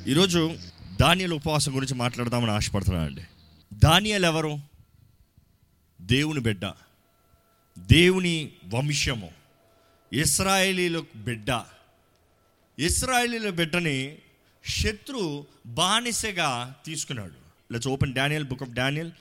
ఈరోజు దానియలు ఉపవాసం గురించి మాట్లాడదామని ఆశపడుతున్నానండి దానియలు ఎవరు దేవుని బిడ్డ దేవుని వంశము ఇస్రాయేలీల బిడ్డ ఇస్రాయేలీల బిడ్డని శత్రు బానిసగా తీసుకున్నాడు let's open Daniel book of Daniel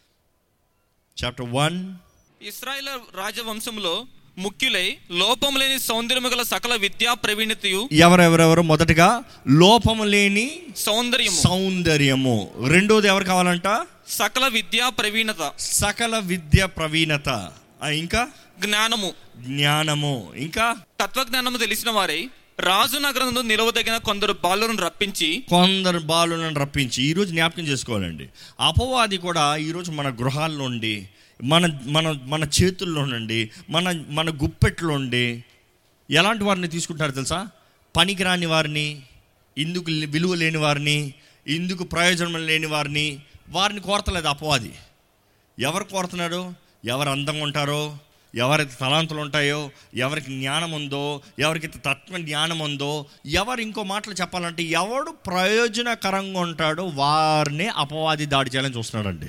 chapter one Israel రాజవంశంలో ముఖ్యులై లోపం లేని సౌందర్యము గల సకల విద్యా ప్రవీణతయు ఎవరెవరెవరు మొదటగా లోపము లేని సౌందర్యము సౌందర్యము రెండోది ఎవరు కావాలంట సకల విద్యా ప్రవీణత సకల విద్య ప్రవీణత ఆ, ఇంకా జ్ఞానము జ్ఞానము ఇంకా తత్వజ్ఞానము తెలిసిన వారై రాజు నగరంలో నిలవదగిన కొందరు బాలులను రప్పించి కొందరు బాలులను రప్పించి ఈరోజు జ్ఞాపకం చేసుకోవాలండి అపవాది కూడా ఈరోజు మన గృహాల్లో ఉండి మన మన మన చేతుల్లో నుండి మన మన గుప్పెట్లో ఉండి ఎలాంటి వారిని తీసుకుంటారు తెలుసా పనికిరాని వారిని ఇందుకు విలువ లేని వారిని ఇందుకు ప్రయోజనం లేని వారిని వారిని కోరతలేదు అపవాది ఎవరు కోరుతున్నాడు ఎవరు అందంగా ఉంటారో ఎవరికి తలాంతులు ఉంటాయో ఎవరికి జ్ఞానం ఉందో ఎవరికి తత్వ జ్ఞానం ఉందో ఎవరు ఇంకో మాటలు చెప్పాలంటే ఎవడు ప్రయోజనకరంగా ఉంటాడో వారిని అపవాది దాడి చేయాలని చూస్తున్నాడండి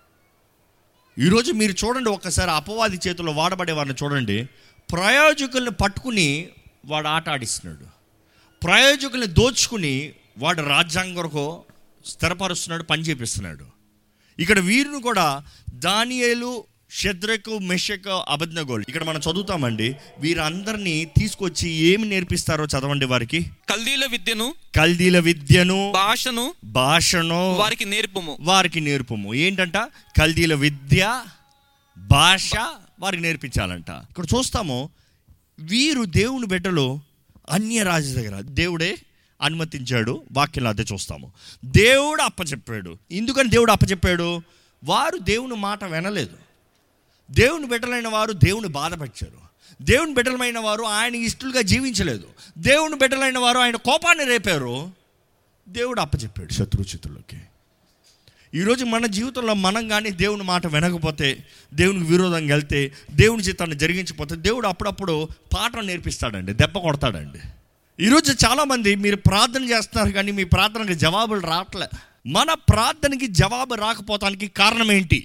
ఈరోజు మీరు చూడండి ఒక్కసారి అపవాది చేతిలో వాడబడే వారిని చూడండి ప్రయోజకుల్ని పట్టుకుని వాడు ఆట ఆడిస్తున్నాడు ప్రయోజకుల్ని దోచుకుని వాడు రాజ్యాంగం కొరకు స్థిరపరుస్తున్నాడు పని చేపిస్తున్నాడు ఇక్కడ వీరిని కూడా దానియేలు షద్రకు మెషకు అబద్నగోలు ఇక్కడ మనం చదువుతామండి వీరందరినీ తీసుకొచ్చి ఏమి నేర్పిస్తారో చదవండి వారికి కల్దీల విద్యను కల్దీల విద్యను భాషను భాషను వారికి నేర్పము వారికి నేర్పము ఏంటంట కల్దీల విద్య భాష వారికి నేర్పించాలంట ఇక్కడ చూస్తాము వీరు దేవుని బిడ్డలు అన్య రాజు దగ్గర దేవుడే అనుమతించాడు వాక్యంలో అదే చూస్తాము దేవుడు అప్పచెప్పాడు ఎందుకని దేవుడు అప్పచెప్పాడు వారు దేవుని మాట వినలేదు దేవుని బిడ్డలైన వారు దేవుని బాధపరిచారు దేవుని బిడ్డలమైన వారు ఆయన ఇష్టలుగా జీవించలేదు దేవుని బిడ్డలైన వారు ఆయన కోపాన్ని రేపారు దేవుడు అప్పచెప్పాడు శత్రుచితుల్లోకి ఈరోజు మన జీవితంలో మనం కానీ దేవుని మాట వినకపోతే దేవునికి విరోధంగా వెళ్తే దేవుని చిత్తాన్ని జరిగించకపోతే దేవుడు అప్పుడప్పుడు పాఠం నేర్పిస్తాడండి దెబ్బ కొడతాడండి ఈరోజు చాలామంది మీరు ప్రార్థన చేస్తున్నారు కానీ మీ ప్రార్థనకి జవాబులు రావట్లే మన ప్రార్థనకి జవాబు రాకపోవటానికి కారణం ఏంటి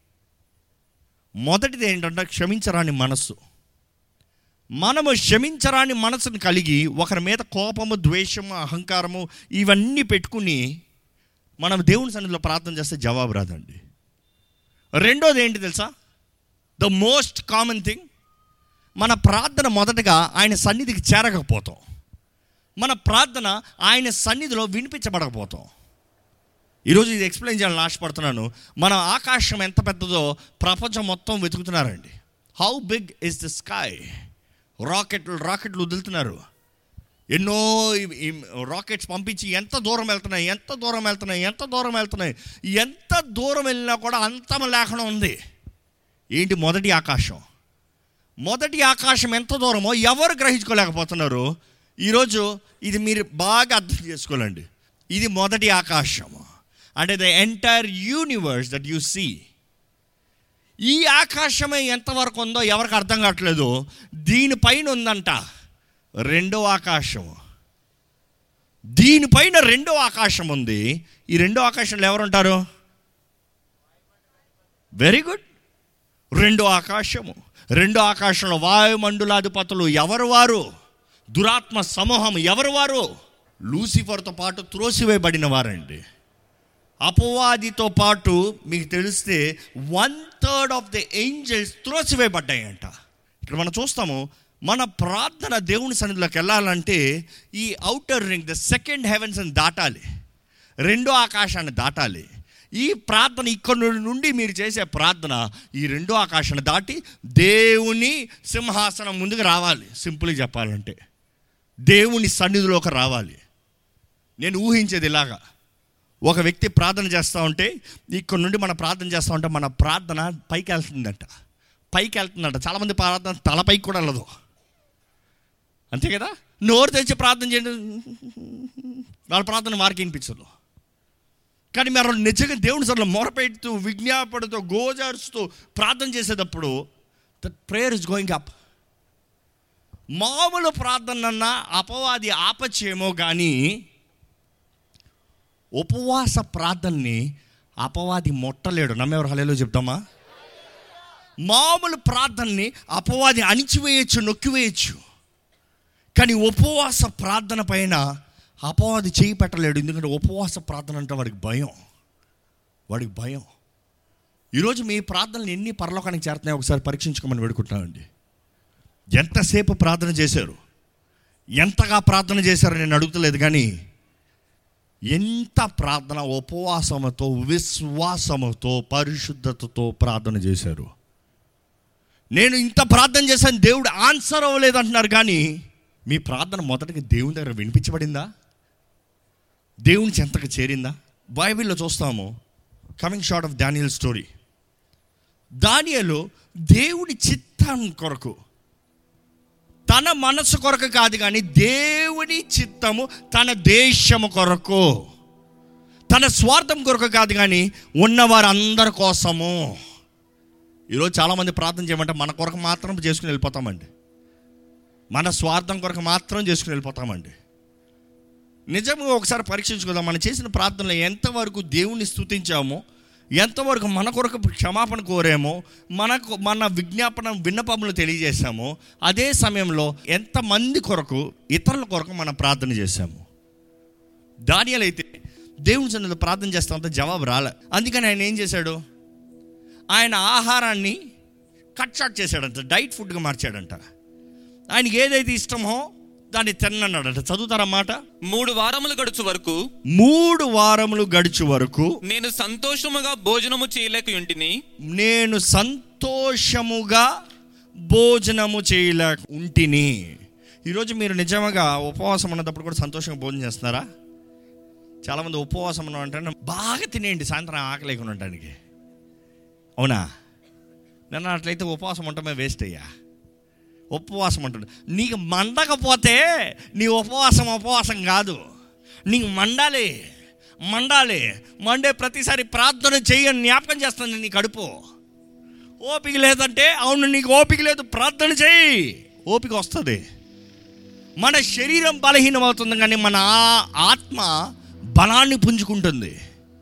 మొదటిది ఏంటంటే క్షమించరాని మనస్సు మనము క్షమించరాని మనసును కలిగి ఒకరి మీద కోపము ద్వేషము అహంకారము ఇవన్నీ పెట్టుకుని మనం దేవుని సన్నిధిలో ప్రార్థన చేస్తే జవాబు రాదండి రెండోది ఏంటి తెలుసా ద మోస్ట్ కామన్ థింగ్ మన ప్రార్థన మొదటగా ఆయన సన్నిధికి చేరకపోతాం మన ప్రార్థన ఆయన సన్నిధిలో వినిపించబడకపోతాం ఈరోజు ఇది ఎక్స్ప్లెయిన్ చేయాలని ఆశపడుతున్నాను మన ఆకాశం ఎంత పెద్దదో ప్రపంచం మొత్తం వెతుకుతున్నారండి how big is the sky రాకెట్లు రాకెట్లు వదులుతున్నారు ఎన్నో ఈ- ఈ రాకెట్స్ పంపించి ఎంత దూరం వెళ్తున్నాయి ఎంత దూరం వెళ్తున్నాయి ఎంత దూరం వెళ్తున్నాయి ఎంత దూరం వెళ్ళినా కూడా అంతం లేకుండా ఉంది ఏంటి మొదటి ఆకాశం మొదటి ఆకాశం ఎంత దూరమో ఎవరు గ్రహించుకోలేకపోతున్నారు ఈరోజు ఇది మీరు బాగా అర్థం చేసుకోవాలండి ఇది మొదటి ఆకాశం అంటే the entire universe that you see ఈ ఆకాశమే ఎంతవరకు ఉందో ఎవరికి అర్థం కావట్లేదు దీనిపైన ఉందంట రెండో ఆకాశం దీనిపైన రెండో ఆకాశం ఉంది ఈ రెండో ఆకాశంలో ఎవరు ఉంటారు వెరీ గుడ్ రెండో ఆకాశము రెండో ఆకాశంలో వాయుమండలాధిపతులు ఎవరు వారు దురాత్మ సమూహం ఎవరు వారు లూసిఫర్తో పాటు త్రోసివేయబడిన వారండి అపవాదితో పాటు మీకు తెలిస్తే one third of the angels త్రోసివేయబడ్డాయంట ఇక్కడ మనం చూస్తాము మన ప్రార్థన దేవుని సన్నిధిలోకి వెళ్ళాలంటే ఈ outer ring the second heavens అని దాటాలి రెండో ఆకాశాన్ని దాటాలి ఈ ప్రార్థన ఇక్కడ నుండి మీరు చేసే ప్రార్థన ఈ రెండో ఆకాశాన్ని దాటి దేవుని సింహాసనం ముందుకు రావాలి సింపుల్గా చెప్పాలంటే దేవుని సన్నిధిలోకి రావాలి నేను ఊహించేది ఇలాగా ఒక వ్యక్తి ప్రార్థన చేస్తూ ఉంటే ఇక్కడ నుండి మన ప్రార్థన చేస్తూ ఉంటే మన ప్రార్థన పైకి వెళ్తుందంట పైకి వెళ్తుందంట చాలామంది ప్రార్థన తల పైకి కూడా వెళ్ళదు అంతే కదా నోరు తెచ్చి ప్రార్థన చేయండి వాళ్ళ ప్రార్థన వారికి వినిపించదు కానీ మీరు నిజంగా దేవుని సర్లో మొరపెడుతూ విజ్ఞాపడుతూ గోజారుస్తూ ప్రార్థన చేసేటప్పుడు the prayer is going up మామూలు ప్రార్థన అన్న అపవాది ఆపచ్చేమో కానీ ఉపవాస ప్రార్థనని అపవాది మొట్టలేడు నమ్మేవారు హలేలో చెప్తామా మామూలు ప్రార్థనని అపవాది అణిచివేయచ్చు నొక్కివేయచ్చు కానీ ఉపవాస ప్రార్థన పైన అపవాది చేయి పెట్టలేడు ఎందుకంటే ఉపవాస ప్రార్థన అంటే వాడికి భయం వాడికి భయం ఈరోజు మీ ప్రార్థనలు ఎన్ని పరలోకానికి చేరుతున్నాయో ఒకసారి పరీక్షించుకోమని వేడుకుంటున్నామండి ఎంతసేపు ప్రార్థన చేశారు ఎంతగా ప్రార్థన చేశారో నేను అడుగుతలేదు కానీ ఎంత ప్రార్థన ఉపవాసముతో విశ్వాసముతో పరిశుద్ధతతో ప్రార్థన చేశారు నేను ఇంత ప్రార్థన చేశాను దేవుడు ఆన్సర్ అవ్వలేదు అంటున్నారు కానీ మీ ప్రార్థన మొదటగా దేవుని దగ్గర వినిపించబడిందా దేవుని చెంతకు చేరిందా బైబిల్లో చూస్తాము coming short of Daniel story దానియలు దేవుని చిత్తం కొరకు తన మనసు కొరకు కాదు కానీ దేవుని చిత్తము తన దేశము కొరకు తన స్వార్థం కొరకు కాదు కానీ ఉన్నవారందరి కోసము ఈరోజు చాలామంది ప్రార్థన చేయమంటే మన కొరకు మాత్రం చేసుకుని వెళ్ళిపోతామండి మన స్వార్థం కొరకు మాత్రం చేసుకుని వెళ్ళిపోతామండి నిజంగా ఒకసారి పరీక్షించుకుందాం మనం చేసిన ప్రార్థనలో ఎంతవరకు దేవుణ్ణి స్తుతించామో ఎంతవరకు మన కొరకు క్షమాపణ కోరామో మనకు మన విజ్ఞాపన విన్నపములు తెలియజేశామో అదే సమయంలో ఎంతమంది కొరకు ఇతరుల కొరకు మనం ప్రార్థన చేశాము దానియాలు అయితే దేవుని సన్నిధిలో ప్రార్థన చేస్తామంటే జవాబు రాలే అందుకని ఆయన ఏం చేశాడు ఆయన ఆహారాన్ని కట్ షాట్ చేశాడంట డైట్ ఫుడ్గా మార్చాడంట ఆయనకి ఏదైతే ఇష్టమో దాన్ని తిన్నన్నాడంట చదువుతారా మాట మూడు వారములు గడుచు వరకు మూడు వారములు గడిచే వరకు నేను సంతోషముగా భోజనము చేయలేక ఉంటిని నేను సంతోషముగా భోజనము చేయలేక ఉంటిని ఈరోజు మీరు నిజంగా ఉపవాసం ఉన్నప్పుడు కూడా సంతోషంగా భోజనం చేస్తున్నారా చాలామంది ఉపవాసం ఉన్నాం అంటే బాగా తినేయండి సాయంత్రం ఆకలి లేకుండా ఉండడానికి అవునా నన్ను అట్లయితే ఉపవాసం ఉండటమే వేస్ట్ అయ్యా ఉపవాసం అంటాడు నీకు మండకపోతే నీ ఉపవాసం ఉపవాసం కాదు నీకు మండాలి మండాలి మండే ప్రతిసారి ప్రార్థన చేయని జ్ఞాపకం చేస్తాను నీ కడుపు ఓపిక లేదంటే అవును నీకు ఓపిక లేదు ప్రార్థన చేయి ఓపిక వస్తుంది మన శరీరం బలహీనం అవుతుంది కానీ మన ఆ- ఆత్మ బలాన్ని పుంజుకుంటుంది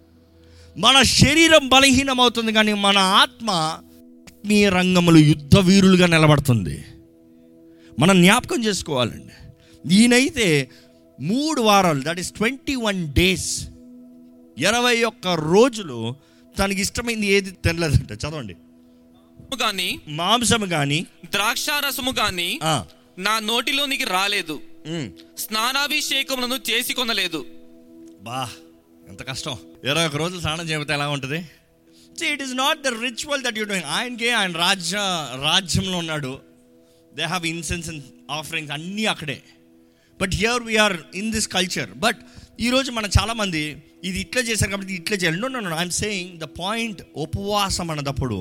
మన శరీరం బలహీనం అవుతుంది కానీ మన ఆత్మ ఆత్మీయ రంగములు యుద్ధ వీరులుగా నిలబడుతుంది మనం జ్ఞాపకం చేసుకోవాలండి ఈయనైతే మూడు వారాలు that is twenty one days ఇరవై ఒక్క రోజులు తనకి ఇష్టమైంది ఏది తినలేదంట చదవండి గాని మాంసం కానీ ద్రాక్షారసము గాని నా నోటిలోనికి రాలేదు స్నానాభిషేకములను చేసి కొనలేదు బా ఎంత కష్టం ఇరవై ఒక రోజులు స్నానం చేయకపోతే ఎలా ఉంటుంది it is not the ritual that you doing ఆయనకి ఆయన రాజ్య రాజ్యంలో ఉన్నాడు they have incense and offerings అన్నీ అక్కడే but here we're in this culture but ఈరోజు మనం చాలామంది ఇది ఇట్లా చేశారు కాబట్టి ఇట్లా చేయాలి no no I'm saying the point ఉపవాసం అన్నదప్పుడు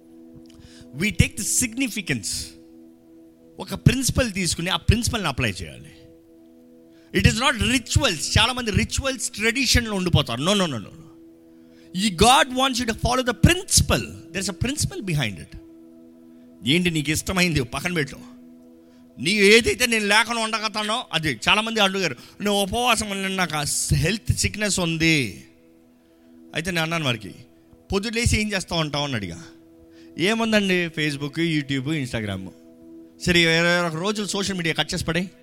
వీ టేక్ ది సిగ్నిఫికెన్స్ ఒక ప్రిన్సిపల్ తీసుకుని ఆ ప్రిన్సిపల్ని అప్లై చేయాలి ఇట్ ఈస్ నాట్ రిచువల్స్ చాలామంది రిచువల్స్ ట్రెడిషన్లో ఉండిపోతారు నో నో నో నో ఈ God wants you to follow the principle there is a principle behind it ఏంటి నీకు ఇష్టమైంది పక్కన పెట్టు నీ ఏదైతే నేను లేకుండా ఉండగతానో అది చాలామంది అడుగారు నువ్వు ఉపవాసం ఉండి నాకు హెల్త్ సిక్నెస్ ఉంది అయితే నేను అన్నాను వారికి పొద్దులేసి ఏం చేస్తూ ఉంటావు అని అడిగా ఏముందండి ఫేస్బుక్ యూట్యూబ్ ఇన్స్టాగ్రామ్ సరే ఇరవై ఒక రోజులు సోషల్ మీడియా కట్ చేసి పడే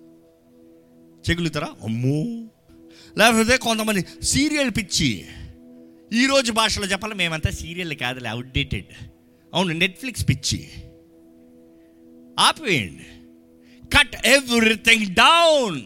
చెగులుతారా అమ్మో లేకపోతే కొంతమంది సీరియల్ పిచ్చి ఈరోజు భాషలో చెప్పాలి మేమంతా సీరియల్ కాదులే అవుట్డేటెడ్ అవును నెట్ఫ్లిక్స్ పిచ్చి ఆపివేయండి కట్ ఎవ్రీథింగ్ డౌన్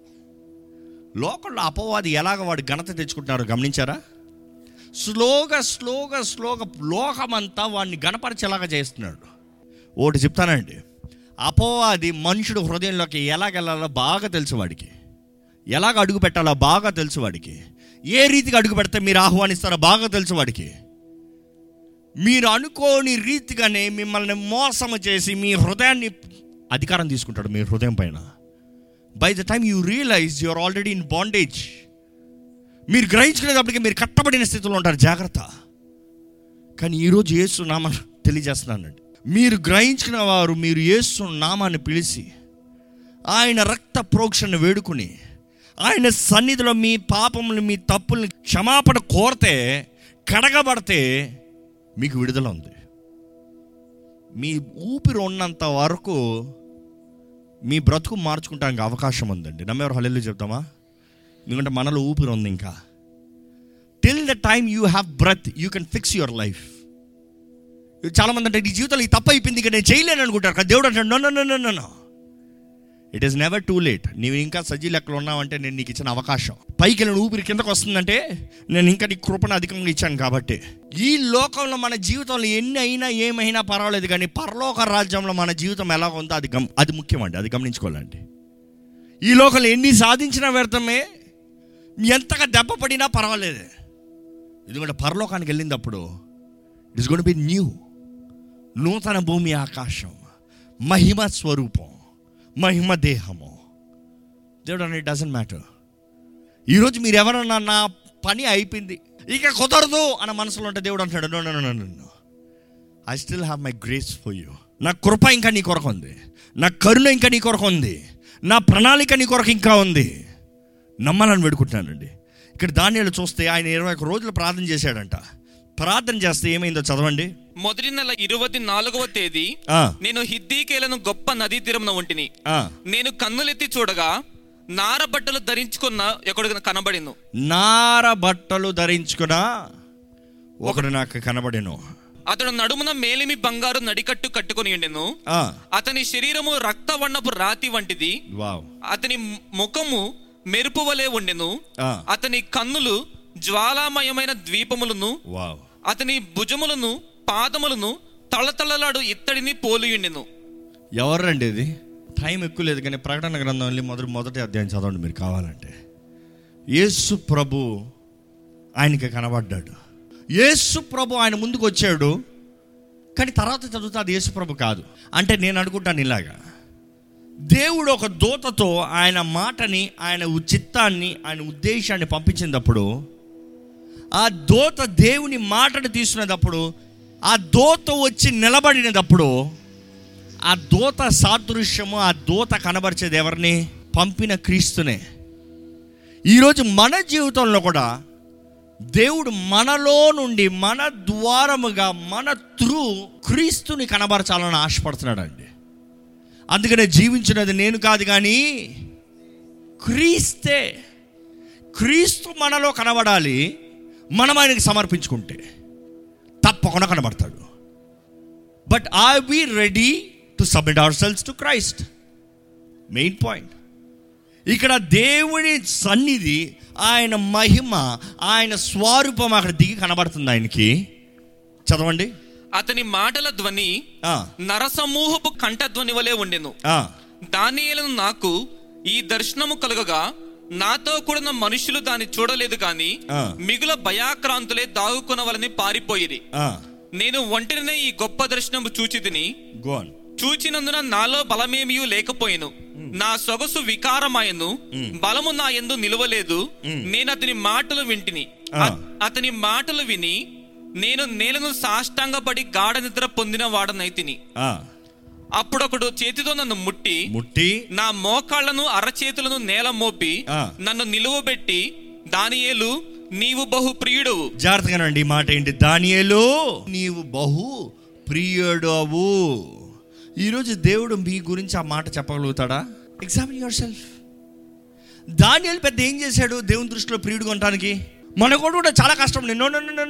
లోకంలో అపవాది ఎలాగ వాడు ఘనత తెచ్చుకుంటున్నారో గమనించారా స్లోగా స్లోగా స్లోగా లోకమంతా వాడిని గణపరిచేలాగా చేస్తున్నాడు ఒకటి చెప్తానండి అపవాది మనుషుడు హృదయంలోకి ఎలాగెళ్ళాలో బాగా తెలుసు వాడికి ఎలాగ అడుగు పెట్టాలో బాగా తెలుసు వాడికి ఏ రీతిగా అడుగు పెడితే మీరు ఆహ్వానిస్తారో బాగా తెలుసు వాడికి మీరు అనుకోని రీతిగానే మిమ్మల్ని మోసము చేసి మీ హృదయాన్ని అధికారం తీసుకుంటాడు మీ హృదయం పైన by the time you realise you're already in bondage మీరు గ్రహించుకునేటప్పటికి మీరు కట్టబడిన స్థితిలో ఉంటారు జాగ్రత్త కానీ ఈరోజు యేసు నామాన్ని తెలియజేస్తున్నానండి మీరు గ్రహించుకున్న వారు మీరు యేసు నామాన్ని పిలిచి ఆయన రక్త ప్రోక్షణ వేడుకుని ఆయన సన్నిధిలో మీ పాపములు మీ తప్పుల్ని క్షమాపణ కోరితే కడగబడితే మీకు విడుదల ఉంది మీ ఊపిరి ఉన్నంత వరకు మీ బ్రతుకు మార్చుకుంటానికి అవకాశం ఉందండి నమ్మేవారు హల్లెలు చెప్తామా ఎందుకంటే మనలో ఊపిరి ఉంది ఇంకా till the time you have breath you can fix your life చాలా మంది అంటే నీ జీవితంలో ఈ తప్పు అయిపోయింది ఇక నేను చేయలేను అనుకుంటారు కానీ దేవుడు అంటాడు no no no no no it is never too late నీవు ఇంకా సజీ లెక్కలు ఉన్నావంటే నేను నీకు ఇచ్చిన అవకాశం పైకి వెళ్ళిన ఊపిరి కిందకు వస్తుందంటే నేను ఇంకా నీ కృపను అధికంగా ఇచ్చాను కాబట్టి ఈ లోకంలో మన జీవితంలో ఎన్ని అయినా ఏమైనా పర్వాలేదు కానీ పరలోక రాజ్యంలో మన జీవితం ఎలా ఉందో అది గమ్ అది ముఖ్యమండి అది గమనించుకోవాలండి ఈ లోకంలో ఎన్ని సాధించినా వ్యర్థమే ఎంతగా దెబ్బ పడినా పర్వాలేదు ఎందుకంటే పరలోకానికి వెళ్ళినప్పుడు it is gonna be new నూతన భూమి ఆకాశం మహిమ స్వరూపం మహిమ దేహము దేవుడు అని డజంట్ మ్యాటర్ ఈరోజు మీరు ఎవరన్నా నా పని అయిపోయింది ఇక కుదరదు అన్న మనసులో ఉంటే దేవుడు అంటాడు no no no no I still have my grace for you నా కృప ఇంకా నీ కొరకు ఉంది నా కరుణ ఇంకా నీ కొరకు ఉంది నా ప్రణాళిక నీ కొరకు ఇంకా ఉంది నమ్మాలని వేడుకుంటున్నానండి ఇక్కడ ధాన్యాలు చూస్తే ఆయన ఇరవై ఒక్క రోజులు ప్రార్థన చేశాడంట ప్రార్థన చేస్తే ఏమైందో చదవండి మొదటి నెల ఇరవై నాలుగవ తేదీ ఆ, నేను హిద్దీకేలను గొప్ప నదీ తీరమున ఉంటిని ఆ. నేను కన్నులెత్తి చూడగా నార బట్టలు ధరించుకున్న ఒకడు కనబడిను నార బట్టలు ధరించుకున్న ఒకడు నాకు కనబడెను అతడు నడుమున మేలిమి బంగారు నడికట్టు కట్టుకుని ఉండెను ఆ, అతని శరీరము రక్తవర్ణపు రాతి వంటిది వావ్ అతని ముఖము మెరుపు వలె ఉండెను ఆ, అతని కన్నులు జ్వాలామయమైన ద్వీపములను వావ్ అతని భుజములను పాదములను తళతళలాడు ఇత్తడిని పోలియుండెను ఎవర్రండి ఇది టైం ఎక్కువ లేదు కానీ ప్రకటన గ్రంథం వెళ్ళి మొదటి మొదటి అధ్యాయం చదవండి మీరు కావాలంటే యేసు ప్రభు ఆయనకి కనబడ్డాడు యేసు ప్రభు ఆయన ముందుకు వచ్చాడు కానీ తర్వాత చదివితే అది యేసు ప్రభు కాదు అంటే నేను అనుకుంటాను ఇలాగా దేవుడు ఒక దూతతో ఆయన మాటని ఆయన చిత్తాన్ని ఆయన ఉద్దేశాన్ని పంపించినప్పుడు ఆ దూత దేవుని మాటను తీసుకునేటప్పుడు ఆ దూత వచ్చి నిలబడినప్పుడు ఆ దూత సాదృశ్యము ఆ దూత కనబరిచేది ఎవరిని పంపిన క్రీస్తునే ఈరోజు మన జీవితంలో కూడా దేవుడు మనలో నుండి మన ద్వారముగా మన త్రూ క్రీస్తుని కనబరచాలని ఆశపడుతున్నాడండి అందుకనే జీవించినది నేను కాదు కానీ క్రీస్తే క్రీస్తు మనలో కనబడాలి మనం ఆయనకి సమర్పించుకుంటే తప్పకుండా కనబడతాడు but are we ready to submit our selves to Christ main point ఇక్కడ దేవుని సన్నిధి ఆయన మహిమ ఆయన స్వరూపం అక్కడ దిగి కనబడుతుంది ఆయనకి చదవండి అతని మాటల ధ్వని ఆ, నరసమూహపు కంఠధ్వని వలె ఉండెను ఆ, దానియేలను నాకు ఈ దర్శనము కలుగగా నాతో కూడిన మనుషులు దాన్ని చూడలేదు గాని ఆ. మిగుల భయాక్రాంతులే దాగుకునవలని పారిపోయిరి ఆ. నేను ఒంటరినే ఈ గొప్ప దర్శనము చూచితిని Go on. చూచినందున నాలో బలమేమియూ లేకపోయెను నా సొగసు వికారమాయను బలము నా ఎందు నిలవలేదు నేను అతని మాటలు వింటిని ఆ. అ- అతని మాటలు విని నేను నేలను సాష్టాంగపడి గాఢ నిద్ర పొందిన వాడనైతిని ఆ. అప్పుడొకడు చేతితో నన్ను ముట్టి ముట్టి నా మోకాళ్లను అరచేతులను నేల మోపి ఆ. నన్ను నిలువబెట్టి దానియేలు నీవు బహు ప్రియుడవు జాగ్రత్తగానండి ఈ మాట ఏంటి దానియేలు నీవు బహు ప్రియుడవు ఈరోజు దేవుడు మీ గురించి ఆ మాట చెప్పగలుగుతాడా ఎగ్జామిన్ యువర్ సెల్ఫ్ దానియేలు పెద్ద ఏం చేశాడు దేవుని దృష్టిలో ప్రియుడు కొనడానికి మన కూడా కూడా చాలా కష్టం నిన్నో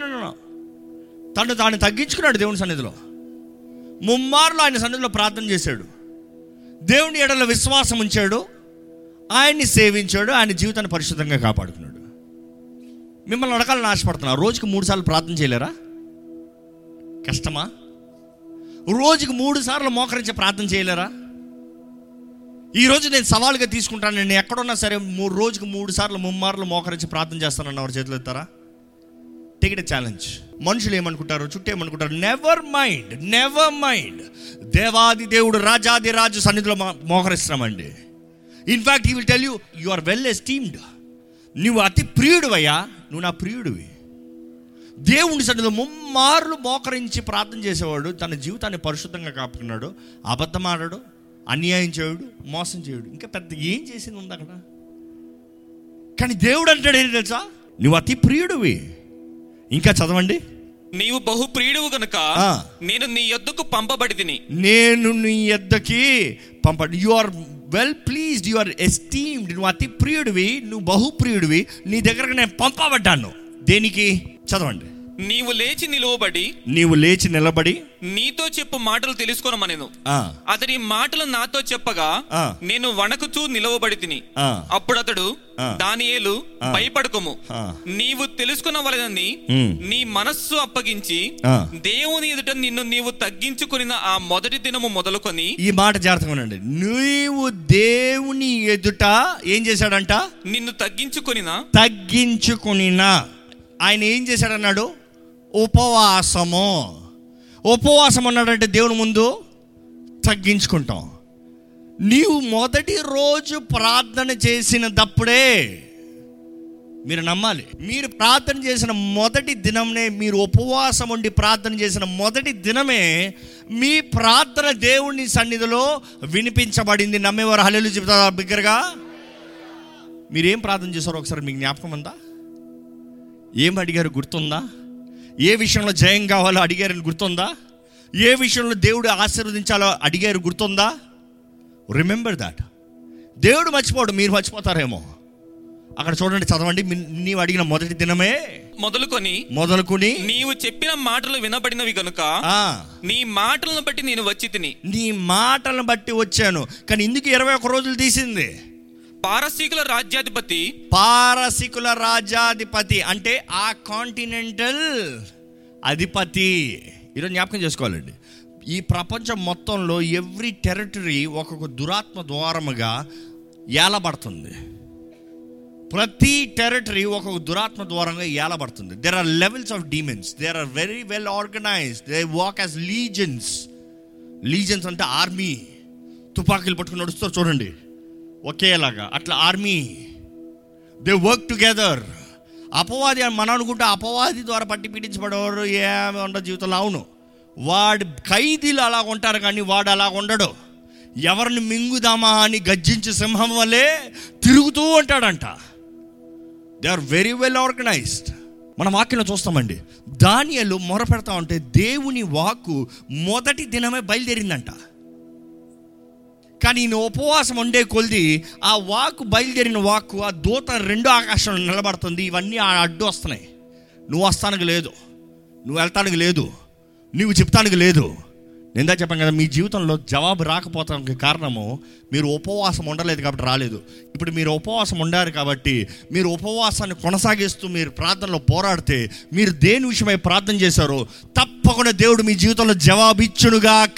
తను తాను తగ్గించుకున్నాడు దేవుని సన్నిధిలో ముమ్మార్లు ఆయన సన్నిధిలో ప్రార్థన చేశాడు దేవుని ఎడల విశ్వాసం ఉంచాడు ఆయన్ని సేవించాడు ఆయన జీవితాన్ని పరిశుద్ధంగా కాపాడుకున్నాడు మిమ్మల్ని అడగాలని ఆశపడుతున్నా రోజుకి మూడు సార్లు ప్రార్థన చేయలేరా కష్టమా రోజుకి మూడు సార్లు మోకరించి ప్రార్థన చేయలేరా ఈరోజు నేను సవాలుగా తీసుకుంటాను నేను ఎక్కడున్నా సరే మూడు రోజుకి మూడు సార్లు ముమ్మార్లు మోకరించి ప్రార్థన చేస్తానన్న వారు చేతులు ఎత్తారా టేక్ ఇట్ ఛాలెంజ్ మనుషులు ఏమనుకుంటారు చుట్టూ ఏమనుకుంటారు నెవర్ మైండ్ నెవర్ మైండ్ దేవాది దేవుడు రాజాది రాజు సన్నిధిలో మో- మోకరిస్తున్నామండి in fact he will tell you you are well esteemed నువ్వు అతి ప్రియుడు అయ్యా నువ్వు నా ప్రియుడివి దేవుని సన్నిధిలో ముమ్మార్లు మోకరించి ప్రార్థన చేసేవాడు తన జీవితాన్ని పరిశుద్ధంగా కాపుకున్నాడు అబద్ధం ఆడాడు అన్యాయం చేయడు మోసం చేయడు ఇంకా పెద్ద ఏం చేసింది ఉంది అక్కడ కానీ దేవుడు అంటాడు ఏంటి తెలుసా నువ్వు అతి ప్రియుడివి ఇంకా చదవండి నీవు బహు ప్రియుడువు గనుక ఆ. నేను నీ యొద్దకు పంపబడి తిని నేను నీ ఎద్దకి పంపడు you are well pleased you are esteemed నువ్వు అతి ప్రియుడివి నువ్వు బహుప్రియుడివి నీ దగ్గరకు నేను పంపబడ్డాను దేనికి చదవండి నీవు లేచి నిలువబడి నీవు లేచి నిలబడి నీతో చెప్పు మాటలు తెలుసుకొనమనెను ఆ, అతని మాటలు నాతో చెప్పగా ఆ. నేను వణకుచూ నిలవబడి తిని ఆ, అప్పుడు అతడు ఆ. దానియేలు ఆ. భయపడకము ఆ. నీవు తెలుసుకున్నవలెనని ఉమ్, నీ మనస్సు అప్పగించి ఆ. దేవుని ఎదుట నిన్ను నీవు తగ్గించుకున్న ఆ మొదటి దినము మొదలుకొని ఈ మాట జాగ్రత్తగా ఉండండి నీవు దేవుని ఎదుట ఏం చేశాడంట నిన్ను తగ్గించుకొనిన తగ్గించుకునినా ఆయన ఏం చేశాడన్నాడు ఉపవాసము ఉపవాసం అన్నాడంటే దేవుని ముందు తగ్గించుకుంటాం నీవు మొదటి రోజు ప్రార్థన చేసినప్పుడే మీరు నమ్మాలి మీరు ప్రార్థన చేసిన మొదటి దినంనే మీరు ఉపవాసం ఉండి ప్రార్థన చేసిన మొదటి దినమే మీ ప్రార్థన దేవుని సన్నిధిలో వినిపించబడింది నమ్మేవారు హల్లెలు చెబుతారా బిగ్గరగా మీరేం ప్రార్థన చేశారో ఒకసారి మీకు జ్ఞాపకం ఉందా ఏం అడిగారు గుర్తుందా ఏ విషయంలో జయం కావాలో అడిగారని గుర్తుందా ఏ విషయంలో దేవుడు ఆశీర్వదించాలో అడిగారు గుర్తుందా రిమెంబర్ దాట్ దేవుడు మర్చిపోడు మీరు మర్చిపోతారేమో అక్కడ చూడండి చదవండి మీ- నీవు అడిగిన మొదటి దినమే మొదలుకొని మొదలుకుని నీవు చెప్పిన మాటలు వినబడినవి గనుక ఆ, నీ మాటలను బట్టి నేను వచ్చి తిని నీ మాటలను బట్టి వచ్చాను కానీ ఇందుకు ఇరవై ఒక్క రోజులు తీసింది పారసీకుల రాజ్యాధిపతి పారసికుల రాజాధిపతి అంటే ఆ కాంటినెంటల్ అధిపతి ఈరోజు జ్ఞాపకం చేసుకోవాలండి ఈ ప్రపంచం మొత్తంలో ఎవ్రీ టెరిటరీ ఒక్కొక్క దురాత్మ ద్వారముగా ఏలబడుతుంది ప్రతి టెరిటరీ ఒక్కొక్క దురాత్మ ద్వారంగా ఏలబడుతుంది there are levels of demons there are very well organised they walk as legions legions అంటే ఆర్మీ తుపాకీలు పట్టుకుని నడుస్తారు చూడండి ఒకేలాగా అట్లా ఆర్మీ దే వర్క్ టుగెదర్ అపవాది అని మనం అనుకుంటే అపవాది ద్వారా పట్టి పీడించబడేవారు ఏమి ఉండదు జీవితంలో అవును వాడి ఖైదీలు అలా ఉంటారు కానీ వాడు అలా ఉండడు ఎవరిని మింగుదామా అని గర్జించే సింహం వల్లే తిరుగుతూ ఉంటాడంట they are very well organised మన వాక్యంలో చూస్తామండి దానియలు మొర పెడతా ఉంటే దేవుని వాక్కు మొదటి దినమే బయలుదేరిందంట కానీ ఈయన ఉపవాసం ఉండే కొలిది ఆ వాక్కు బయలుదేరిన వాక్కు ఆ దూత రెండో ఆకాశంలో నిలబడుతుంది ఇవన్నీ ఆ అడ్డు వస్తున్నాయి నువ్వు వస్తానికి లేదు నువ్వు వెళ్తానికి లేదు నువ్వు చెప్తానికి లేదు నిందా చెప్పాను కదా మీ జీవితంలో జవాబు రాకపోవడానికి కారణము మీరు ఉపవాసం ఉండలేదు కాబట్టి రాలేదు ఇప్పుడు మీరు ఉపవాసం ఉండారు కాబట్టి మీరు ఉపవాసాన్ని కొనసాగిస్తూ మీరు ప్రార్థనలో పోరాడితే మీరు దేని విషయమై ప్రార్థన చేశారో తప్పకుండా దేవుడు మీ జీవితంలో జవాబు ఇచ్చునుగాక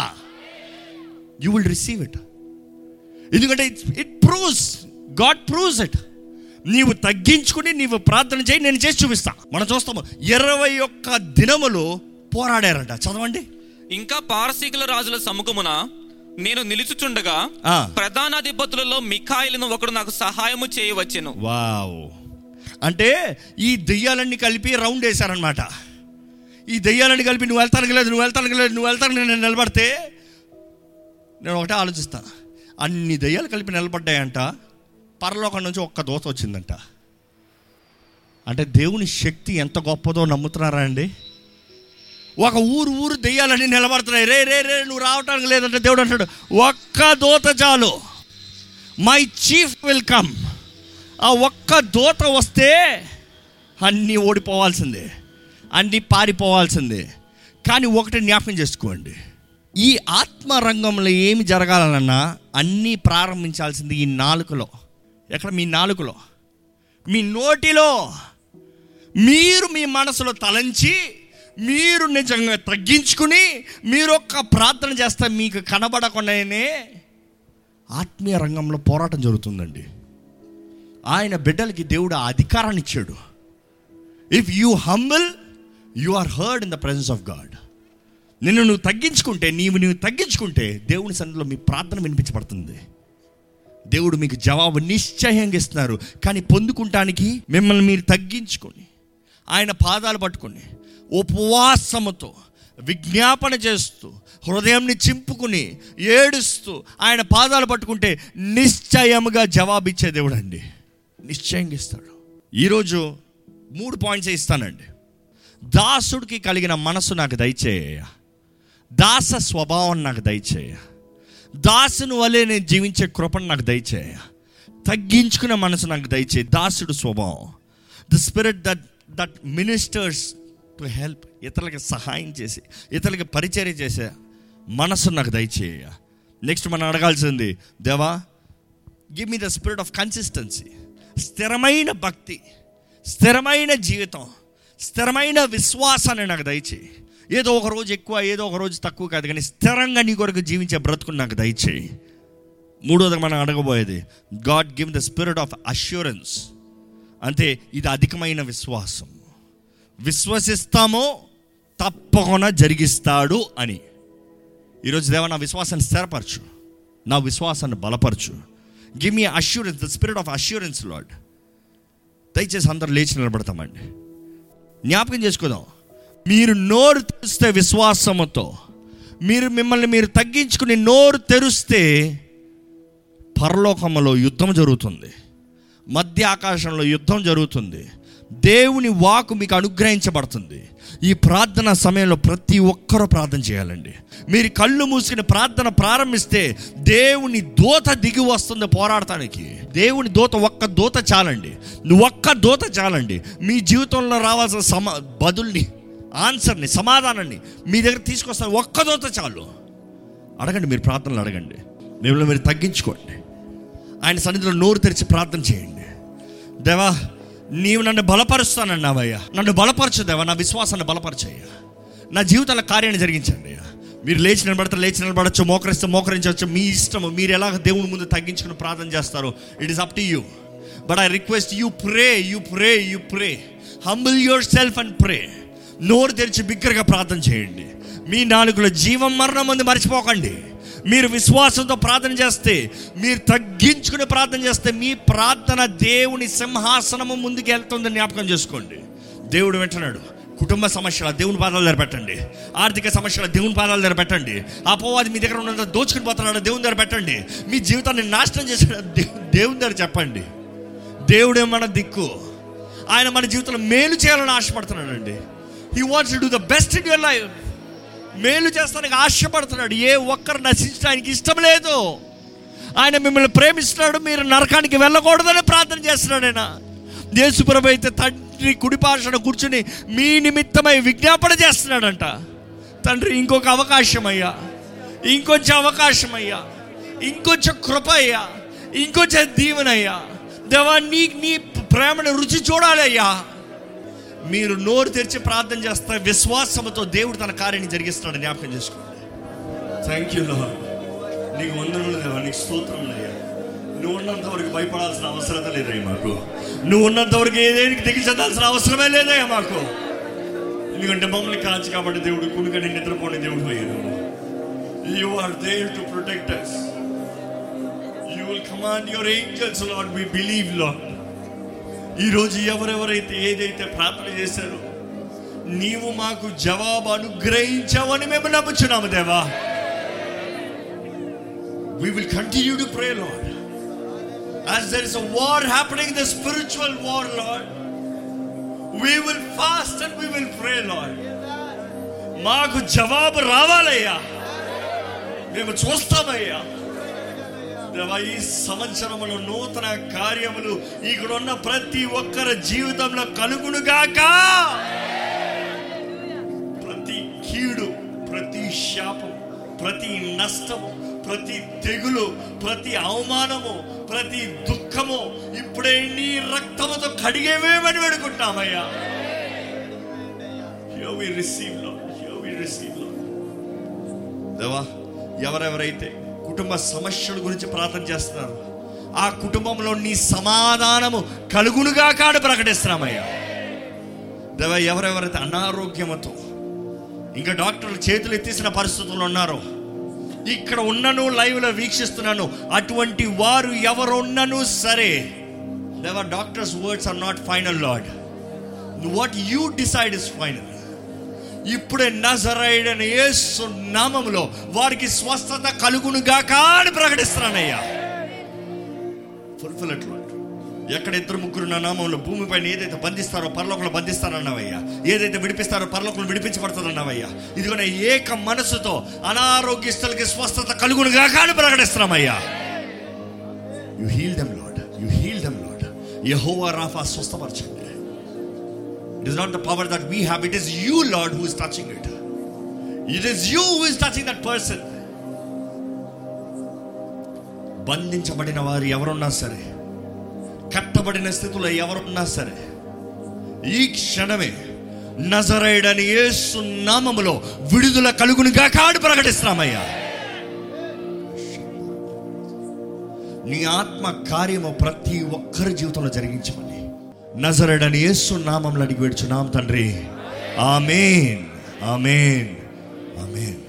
యూ విల్ రిసీవ్ ఇట్ ఎందుకంటే it proves God proves it నీవు తగ్గించుకుని నీవు ప్రార్థన చేయి నేను చేసి చూపిస్తా మనం చూస్తాము ఇరవై ఒక్క దినములు పోరాడారట చదవండి ఇంకా పారసీకుల రాజుల సముఖమున నేను నిలుచుచుండగా ఆ. ప్రధానాధిపతులలో మిఖాయిలను ఒకడు నాకు సహాయము చేయవచ్చెను వావ్ అంటే ఈ దెయ్యాలన్నీ కలిపి రౌండ్ వేశారనమాట ఈ దెయ్యాలన్నీ కలిపి నువ్వు వెళ్తానికి లేదు నువ్వు వెళ్తానికి లేదు నువ్వు వెళ్తానికి నేను నిలబడితే నేను ఒకటే ఆలోచిస్తాను అన్ని దెయ్యాలు కలిపి నిలబడ్డాయంట పరలోకం నుంచి ఒక్క దోత వచ్చిందంట అంటే దేవుని శక్తి ఎంత గొప్పదో నమ్ముతున్నారా అండి ఒక ఊరు ఊరు దెయ్యాలని నిలబడుతున్నాయి రే రే రే నువ్వు రావటానికి లేదంటే దేవుడు అంటాడు ఒక్క దోత చాలు మై చీఫ్ విల్ కమ్ ఆ ఒక్క దోత వస్తే అన్నీ ఓడిపోవాల్సిందే అన్నీ పారిపోవాల్సిందే కానీ ఒకటి జ్ఞాపకం చేసుకోండి ఈ ఆత్మరంగంలో ఏమి జరగాలన్నా అన్నీ ప్రారంభించాల్సింది ఈ నాలుకలో ఎక్కడ మీ నాలుకలో మీ నోటిలో మీరు మీ మనసులో తలంచి మీరు నిజంగా తగ్గించుకుని మీరు ఒక్క ప్రార్థన చేస్తే మీకు కనబడకుండానే ఆత్మీయ రంగంలో పోరాటం జరుగుతుందండి ఆయన బిడ్డలకి దేవుడు ఆ అధికారాన్ని ఇచ్చాడు if you humble you are heard in the presence of God నిన్ను నువ్వు తగ్గించుకుంటే నీవు నువ్వు తగ్గించుకుంటే దేవుని సన్నిధిలో మీ ప్రార్థన వినిపించబడుతుంది దేవుడు మీకు జవాబు నిశ్చయంగా ఇస్తున్నారు కానీ పొందుకుంటానికి మిమ్మల్ని మీరు తగ్గించుకొని ఆయన పాదాలు పట్టుకొని ఉపవాసముతో విజ్ఞాపన చేస్తూ హృదయంని చింపుకుని ఏడుస్తూ ఆయన పాదాలు పట్టుకుంటే నిశ్చయముగా జవాబిచ్చే దేవుడు అండి నిశ్చయంగా ఇస్తాడు ఈరోజు మూడు పాయింట్స్ ఇస్తానండి దాసుడికి కలిగిన మనసు నాకు దయచేయ దాస స్వభావం నాకు దయచేయ దాసుని వలె నేను జీవించే కృపను నాకు దయచేయ తగ్గించుకునే మనసు నాకు దయచే దాసుడు స్వభావం the spirit that that ministers to help ఇతరులకి సహాయం చేసి ఇతరులకి పరిచర్య చేసే మనసు నాకు దయచేయ నెక్స్ట్ మనం అడగాల్సింది దేవా give me the spirit of consistency స్థిరమైన భక్తి స్థిరమైన జీవితం స్థిరమైన విశ్వాసాన్ని నాకు దయచేయి ఏదో ఒక రోజు ఎక్కువ ఏదో ఒక రోజు తక్కువ కాదు కానీ స్థిరంగా నీ కొరకు జీవించే బ్రతుకుని నాకు దయచేయి మూడోది మనం అడగబోయేది God give the spirit of assurance అంటే ఇది అధికమైన విశ్వాసం విశ్వసిస్తామో తప్పకుండా జరిగిస్తాడు అని ఈరోజు దేవ నా విశ్వాసాన్ని స్థిరపరచు నా విశ్వాసాన్ని బలపరచు give me assurance the spirit of assurance Lord దయచేసి అందరు లేచి నిలబడతామండి జ్ఞాపకం చేసుకుందాం మీరు నోరు తెరిస్తే విశ్వాసముతో మీరు మిమ్మల్ని మీరు తగ్గించుకుని నోరు తెరిస్తే పరలోకములో యుద్ధం జరుగుతుంది మధ్య ఆకాశంలో యుద్ధం జరుగుతుంది దేవుని వాకు మీకు అనుగ్రహించబడుతుంది ఈ ప్రార్థన సమయంలో ప్రతి ఒక్కరూ ప్రార్థన చేయాలండి మీరు కళ్ళు మూసుకుని ప్రార్థన ప్రారంభిస్తే దేవుని దూత దిగి వస్తుంది పోరాడటానికి దేవుని దూత ఒక్క దూత చాలండి ఒక్క దూత చాలండి మీ జీవితంలో రావాల్సిన సమ బదుల్ని ఆన్సర్ని సమాధానాన్ని మీ దగ్గర తీసుకొస్తాను ఒక్క దూత చాలు అడగండి మీరు ప్రార్థనలు అడగండి మిమ్మల్ని మీరు తగ్గించుకోండి ఆయన సన్నిధిలో నోరు తెరిచి ప్రార్థన చేయండి దేవా నీవు నన్ను బలపరుస్తానన్నావయ్యా నన్ను బలపరచు దేవా నా విశ్వాసాన్ని బలపరచయ్యా నా జీవితాల కార్యాన్ని జరిగించండి అయ్యా మీరు లేచి నిలబడితే లేచి నిలబడచ్చు మోకరిస్తే మోకరించవచ్చు మీ ఇష్టము మీరు ఎలాగ దేవుని ముందు తగ్గించుకుని ప్రార్థన చేస్తారో it is up to you but I request you pray you pray you pray humble yourself and pray నోరు తెరిచి బిగ్గరగా ప్రార్థన చేయండి మీ నాలుగులో జీవం మరణం ఉంది మర్చిపోకండి మీరు విశ్వాసంతో ప్రార్థన చేస్తే మీరు తగ్గించుకుని ప్రార్థన చేస్తే మీ ప్రార్థన దేవుని సింహాసనము ముందుకు వెళ్తుందని జ్ఞాపకం చేసుకోండి దేవుడు వింటున్నాడు కుటుంబ సమస్యల దేవుని పాదాల దగ్గర పెట్టండి ఆర్థిక సమస్యల దేవుని పాదాల దగ్గర పెట్టండి అపవాది మీ దగ్గర ఉన్నది దోచుకుని పోతున్నాడు దేవుని దగ్గర పెట్టండి మీ జీవితాన్ని నాశనం చేసిన దేవుని దగ్గర చెప్పండి దేవుడే మన దిక్కు ఆయన మన జీవితంలో మేలు చేయాలని ఆశపడుతున్నాడండి he wants to do the best in your life మేలు చేస్తానికి ఆశపడుతున్నాడు ఏ ఒక్కరు నశించడానికి ఇష్టం లేదు ఆయన మిమ్మల్ని ప్రేమిస్తున్నాడు మీరు నరకానికి వెళ్ళకూడదని ప్రార్థన చేస్తున్నాడు ఆయన యేసుప్రభు అయితే తండ్రి కుడిపాషణ కూర్చుని మీ నిమిత్తమై విజ్ఞాపన చేస్తున్నాడంట తండ్రి ఇంకొక అవకాశం అయ్యా ఇంకొంచెం అవకాశం అయ్యా ఇంకొంచెం కృప అయ్యా ఇంకొంచెం దీవెనయ్యా దేవా నీ నీ ప్రేమను రుచి చూడాలి అయ్యా మీరు నోరు తెరిచి ప్రార్థన చేస్తే విశ్వాసంతో దేవుడు తన కార్యాన్ని జరిగిస్తున్నాడు జ్ఞాపకం చేసుకోండి థ్యాంక్ యూ లో నీకు వందనములు దేవా నీకు స్తోత్రం అయ్యా నువ్వు ఉన్నంత వరకు భయపడాల్సిన అవసరం లేదయ్యా మాకు నువ్వు ఉన్నంత వరకు ఏదేనికి దిగి చెందాల్సిన అవసరమే లేదయ్యా మాకు ఎందుకంటే మమ్మల్ని కాచి కాబట్టి దేవుడు కునుకని నిద్రపోని దేవుడు అయ్యాను you are there to protect us you will command your angels Lord we believe Lord ఈరోజు ఎవరెవరైతే ఏదైతే ప్రార్థన చేశారో నీవు మాకు జవాబు అనుగ్రహించావని మేము నమ్ముచున్నాము దేవా we will continue to pray lord as there is a war happening the spiritual war lord we will fast and we will pray lord మాకు జవాబు రావాలయ్యా మేము చూస్తామయ్యా దేవా ఈ సంవత్సరములో నూతన కార్యములు ఇక్కడ ఉన్న ప్రతి ఒక్కరి జీవితంలో కలుగునుగాక ప్రతి కీడు ప్రతి శాపం ప్రతి నష్టము ప్రతి తెగులు ప్రతి అవమానము ప్రతి దుఃఖము ఇప్పుడే నీ రక్తముతో కడిగేవేమని వేడుకుంటామయ్యా Here we receive, Lord. Here we receive, Lord. దేవా ఎవరెవరైతే కుటుంబ సమస్యల గురించి ప్రార్థన చేస్తున్నారు ఆ కుటుంబంలో నీ సమాధానము కలుగునుగా కాడు ప్రకటిస్తున్నామయ్యా దేవా ఎవరెవరైతే అనారోగ్యముతో ఇంకా డాక్టర్లు చేతులు ఎత్తేసిన పరిస్థితుల్లో ఉన్నారో ఇక్కడ ఉన్నను లైవ్లో వీక్షిస్తున్నాను అటువంటి వారు ఎవరున్నను సరే దేవా doctors words are not final Lord what you decide is final ఇప్పుడే నజరైడన యేసు నామములో వారికి స్వస్థత కలుగునుగాక అని ప్రకటిస్తున్నానయ్యా ఫుల్ఫిల్ ఇట్ లాడ్ ఎక్కడ ఇద్దరు ముగ్గురు నా నామంలో భూమిపైన ఏదైతే బంధిస్తారో పరలోకంలో బంధిస్తారన్నావయ్యా ఏదైతే విడిపిస్తారో పరలోకంలో విడిపించబడుతుందన్నావయ్యా ఇదిగో నా ఏక మనసుతో అనారోగ్యస్తులకి స్వస్థత కలుగునుగా కానీ ప్రకటిస్తున్నామయ్యా you heal them Lord you heal them Lord యెహోవా రాఫా స్వస్థపరచండి it is not the power that we have it is you Lord who is touching it it is you who is touching that person బంధించబడిన వారు ఎవరున్నా సరే కట్టబడిన స్థితిలో ఎవరున్నా సరే ఈ క్షణమే నజరైడని యేసు నామములో విడుదల కలుగునిగా కాడు ప్రకటిస్తున్నామయ్యా నీ ఆత్మ కార్యము ప్రతి ఒక్కరి జీవితంలో జరిగించమని నజరడని యేసు నామంలో అడిగి వేడుచున్నాం తండ్రి ఆమెన్ ఆమెన్ ఆమెన్